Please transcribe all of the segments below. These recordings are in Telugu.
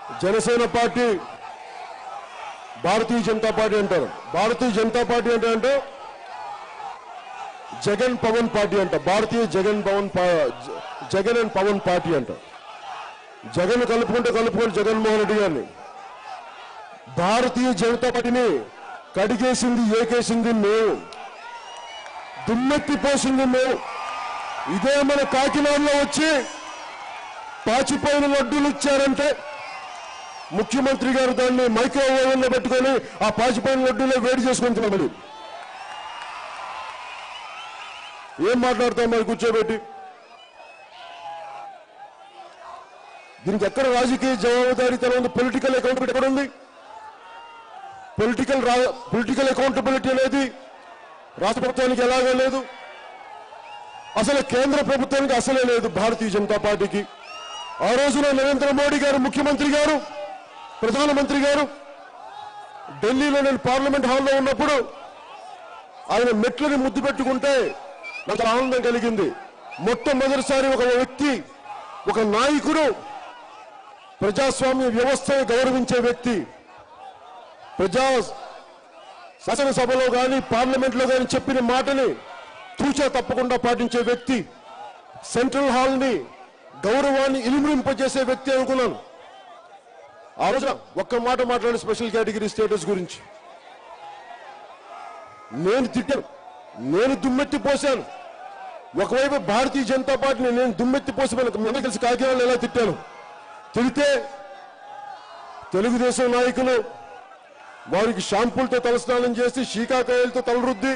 జనసేన పార్టీ భారతీయ జనతా పార్టీ అంటారు భారతీయ జనతా పార్టీ అంటే అంటే జగన్ పవన్ పార్టీ అంట భారతీయ జగన్ పవన్ పా- జ- జగన్ అండ్ పవన్ పార్టీ అంట జగన్ కలుపుకుంటే కలుపుకుంటే జగన్మోహన్ రెడ్డి గారిని భారతీయ జనతా పార్టీని కడిగేసింది ఏకేసింది మేము దుమ్మెత్తి పోసింది మేము ఇదే మన కాకినాడలో వచ్చి పాచిపోయిన లడ్డూలు ఇచ్చారంటే ముఖ్యమంత్రి గారు దాన్ని మైక్రోవేవ్ లో పెట్టుకొని ఆ పాచిపోయిన లడ్డూలో వేడి చేసుకొని తినమని ఏం మాట్లాడతాం మరి కూర్చోబెట్టి దీనికి ఎక్కడ రాజకీయ జవాబుదారీతనం ఉంది పొలిటికల్ అకౌంటబిలిటీ ఎక్కడ ఉంది పొలిటికల్ పొలిటికల్ అకౌంటబిలిటీ అనేది రాష్ట్ర ప్రభుత్వానికి ఎలాగో లేదు అసలు కేంద్ర ప్రభుత్వానికి అసలే లేదు భారతీయ జనతా పార్టీకి ఆ రోజున నరేంద్ర మోడీ గారు ముఖ్యమంత్రి గారు ప్రధానమంత్రి గారు ఢిల్లీలో నేను పార్లమెంట్ హాల్లో ఉన్నప్పుడు ఆయన మెట్లని ముద్దు పెట్టుకుంటే నాకు ఆనందం కలిగింది మొట్టమొదటిసారి ఒక వ్యక్తి ఒక నాయకుడు ప్రజాస్వామ్య వ్యవస్థను గౌరవించే వ్యక్తి ప్రజా శాసనసభలో కానీ పార్లమెంట్లో కానీ చెప్పిన మాటని తూచా తప్పకుండా పాటించే వ్యక్తి సెంట్రల్ హాల్ని గౌరవాన్ని ఇలుమరింపజేసే వ్యక్తి అనుకున్నాను ఆ రోజున ఒక్క మాట మాట్లాడి స్పెషల్ కేటగిరీ స్టేటస్ గురించి నేను తిట్టాను నేను దుమ్మెత్తి పోశాను ఒకవైపు భారతీయ జనతా పార్టీని నేను దుమ్మెత్తి పోసిపోయిన మేము కలిసి కాకినాడలో ఎలా తిట్టాను తిడితే తెలుగుదేశం నాయకులు వారికి షాంపూలతో తలస్నానం చేసి శీకాకాయలతో తలరుద్ది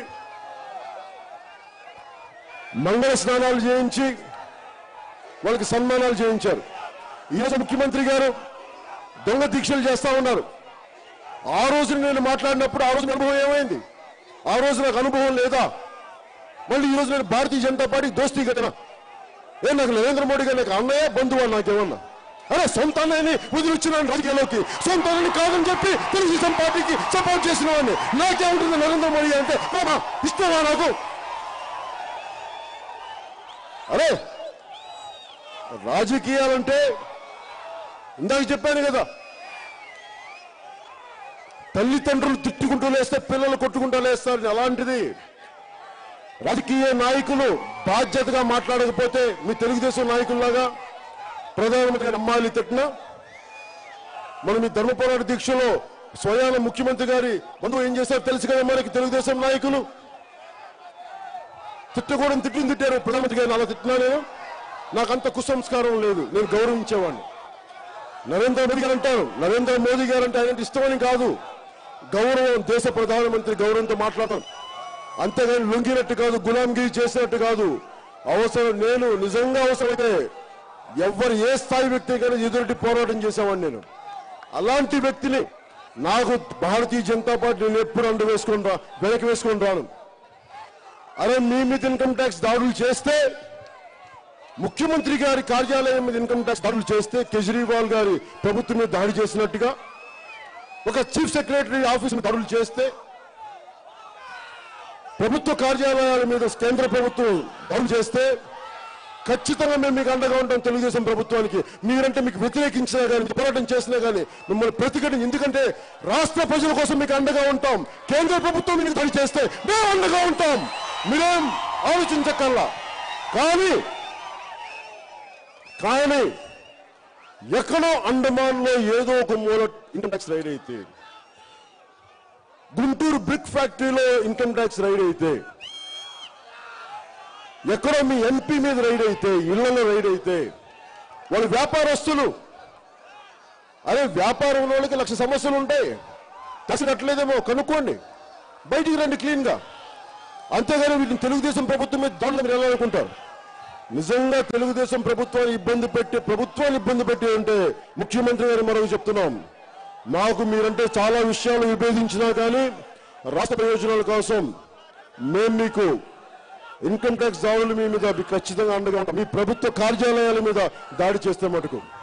మంగళ స్నానాలు చేయించి వాళ్ళకి సన్మానాలు చేయించారు ఈరోజు ముఖ్యమంత్రి గారు దొంగ దీక్షలు చేస్తా ఉన్నారు ఆ రోజు నేను మాట్లాడినప్పుడు ఆ రోజు నా అనుభవం ఏమైంది ఆ రోజు నాకు అనుభవం లేదా మళ్ళీ ఈ రోజు నేను భారతీయ జనతా పార్టీ దోస్తీ కట్టినా ఏ నాకు నరేంద్ర మోడీ గారు నాకు అన్నయ్య బంధువు నాకేమన్నా అరే సొంత అన్నయ్యని వదిలిచ్చినాను రాజకీయాల్లోకి సొంత అన్నని కాదని చెప్పి తెలుగుదేశం పార్టీకి సపోర్ట్ చేసిన వాడిని నాకేముంటుంది నరేంద్ర మోడీ అంటే "మామా, ఇష్టమా నాకు అరే రాజకీయాలంటే ఇందాక చెప్పాను కదా తల్లిదండ్రులు తిట్టుకుంటూ లేస్తే పిల్లలు కొట్టుకుంటూ లేస్తారు అలాంటిది రాజకీయ నాయకులు బాధ్యతగా మాట్లాడకపోతే మీ తెలుగుదేశం నాయకుల్లాగా ప్రధానమంత్రి గారి అమ్మాయిలు తిట్టినా మనం ఈ ధర్మ పోరాట దీక్షలో స్వయాన ముఖ్యమంత్రి గారి బంధువు ఏం చేశారో తెలుసు కదా మనకి తెలుగుదేశం నాయకులు తిట్టకూడని తిట్టిన తిట్టారు ప్రధానమంత్రి గారిని అలా తిట్టినా నేను నాకు అంత కుసంస్కారం లేదు నేను గౌరవించేవాడిని నరేంద్ర మోదీ గారు అంటారు నరేంద్ర మోదీ గారు అంటే ఆయన ఇష్టమని కాదు గౌరవం దేశ ప్రధానమంత్రి గౌరవంతో మాట్లాడతాం అంతేగాని లొంగినట్టు కాదు గులాంగిరి చేసినట్టు కాదు అవసరం నేను నిజంగా అవసరమైతే ఎవరు ఏ స్థాయి వ్యక్తి కానీ ఎదురుటి పోరాటం చేసేవాడిని నేను అలాంటి వ్యక్తిని నాకు భారతీయ జనతా పార్టీ నేను ఎప్పుడు అండు వేసుకొని రా వెనక్కి వేసుకొని రాను అరే మీ మీద ఇన్కమ్ ట్యాక్స్ దాడులు చేస్తే ముఖ్యమంత్రి గారి కార్యాలయం మీద ఇన్కమ్ ట్యాక్స్ దాడులు చేస్తే కేజ్రీవాల్ గారి ప్రభుత్వం మీద దాడి చేసినట్టుగా ఒక చీఫ్ సెక్రటరీ ఆఫీస్ మీద దాడులు చేస్తే ప్రభుత్వ కార్యాలయాల మీద కేంద్ర ప్రభుత్వం దాడులు చేస్తే ఖచ్చితంగా మేము మీకు అండగా ఉంటాం తెలుగుదేశం ప్రభుత్వానికి మీరంటే మీకు వ్యతిరేకించినా కానీ పోరాటం చేసినా కానీ మిమ్మల్ని ప్రతిఘటన ఎందుకంటే రాష్ట్ర ప్రజల కోసం మీకు అండగా ఉంటాం కేంద్ర ప్రభుత్వం మీకు దాడి చేస్తే మేము అండగా ఉంటాం మీరేం ఆలోచించక్కల్లా కానీ కానీ ఎక్కడో అండమాన్ లో ఏదో ఒక మూల ఇన్కమ్ ట్యాక్స్ రైడ్ అయితే గుంటూరు బ్రిక్ ఫ్యాక్టరీలో ఇన్కమ్ ట్యాక్స్ రైడ్ అయితే ఎక్కడో మీ ఎంపీ మీద రైడ్ అయితే ఇళ్లలో రైడ్ అయితే వాళ్ళు వ్యాపారస్తులు అరే వ్యాపారం ఉన్న వాళ్ళకి లక్ష సమస్యలు ఉంటాయి ట్యాక్స్ కట్టలేదేమో కనుక్కోండి బయటికి రండి క్లీన్ గా అంతేగాని వీటిని తెలుగుదేశం ప్రభుత్వం మీద దాడులు మీరు ఎలా అనుకుంటారు నిజంగా తెలుగుదేశం ప్రభుత్వాన్ని ఇబ్బంది పెట్టి ప్రభుత్వాన్ని ఇబ్బంది పెట్టి అంటే ముఖ్యమంత్రి గారు మరొక చెప్తున్నాం మాకు మీరంటే చాలా విషయాలు విభేదించినా కానీ రాష్ట్ర ప్రయోజనాల కోసం మేము మీకు ఇన్కమ్ ట్యాక్స్ దాడులు మీ మీద మీకు ఖచ్చితంగా అండగా ఉంటాం మీ ప్రభుత్వ కార్యాలయాల మీద దాడి చేస్తే మటుకు